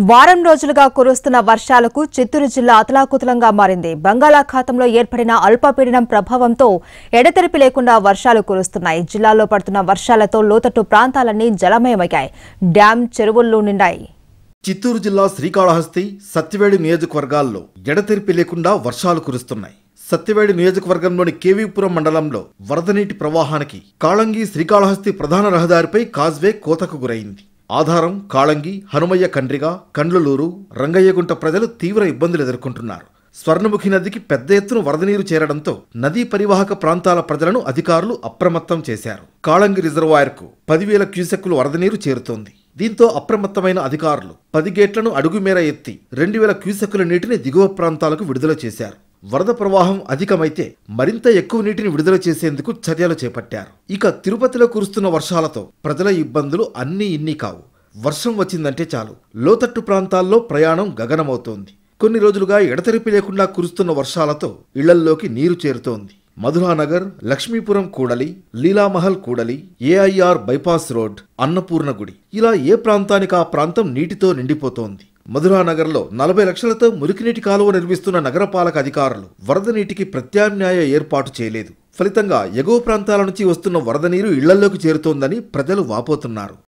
వారం రోజులుగా కురుస్తున్న వర్షాలకు చిత్తూరు జిల్లా అతలాకుతలంగా మారింది బంగాళాఖాతంలో ఏర్పడిన అల్పపీడనం ప్రభావంతో ఎడతెరిపి లేకుండా వర్షాలు కురుస్తున్నాయి జిల్లాలో పడుతున్న వర్షాలతో లోతట్టు ప్రాంతాలన్నీ జలమయమయ్యాయి డ్యాం చెరువుల్లో నిండాయి చిత్తూరు జిల్లా శ్రీకాళహస్తి సత్యవేడి నియోజకవర్గాల్లో ఎడతెరిపి లేకుండా వర్షాలు కురుస్తున్నాయి సత్యవేడి నియోజకవర్గంలోని కేవీపురం మండలంలో వరద నీటి ప్రవాహానికి కాళంగి శ్రీకాళహస్తి ప్రధాన రహదారిపై కాజ్వే కోతకు గురైంది ఆధారం కాళంగి హనుమయ్య కండ్రిగా కండ్లలూరు రంగయ్యగుంట ప్రజలు తీవ్ర ఇబ్బందులు ఎదుర్కొంటున్నారు స్వర్ణముఖి నదికి పెద్ద ఎత్తున వరద నీరు చేరడంతో నదీ పరివాహక ప్రాంతాల ప్రజలను అధికారులు అప్రమత్తం చేశారు కాళంగి రిజర్వాయర్కు పదివేల క్యూసెక్కులు వరద నీరు చేరుతోంది దీంతో అప్రమత్తమైన అధికారులు పది గేట్లను అడుగు మేర ఎత్తి రెండు వేల క్యూసెక్కుల నీటిని దిగువ ప్రాంతాలకు విడుదల చేశారు వరద ప్రవాహం అధికమైతే మరింత ఎక్కువ నీటిని విడుదల చేసేందుకు చర్యలు చేపట్టారు ఇక తిరుపతిలో కురుస్తున్న వర్షాలతో ప్రజల ఇబ్బందులు అన్నీ ఇన్ని కావు వర్షం వచ్చిందంటే చాలు లోతట్టు ప్రాంతాల్లో ప్రయాణం గగనమవుతోంది కొన్ని రోజులుగా ఎడతెరిపి లేకుండా కురుస్తున్న వర్షాలతో ఇళ్లల్లోకి నీరు చేరుతోంది మధురానగర్ లక్ష్మీపురం కూడలి లీలామహల్ కూడలి ఏఐఆర్ బైపాస్ రోడ్ అన్నపూర్ణ గుడి ఇలా ఏ ప్రాంతానికి ఆ ప్రాంతం నీటితో నిండిపోతోంది మధురానగర్లో నలభై లక్షలతో మురికినీటి కాలువ నిర్మిస్తున్న నగరపాలక అధికారులు వరద నీటికి ప్రత్యామ్నాయ ఏర్పాటు చేయలేదు ఫలితంగా ఎగువ ప్రాంతాల నుంచి వస్తున్న వరద నీరు ఇళ్లలోకి చేరుతోందని ప్రజలు వాపోతున్నారు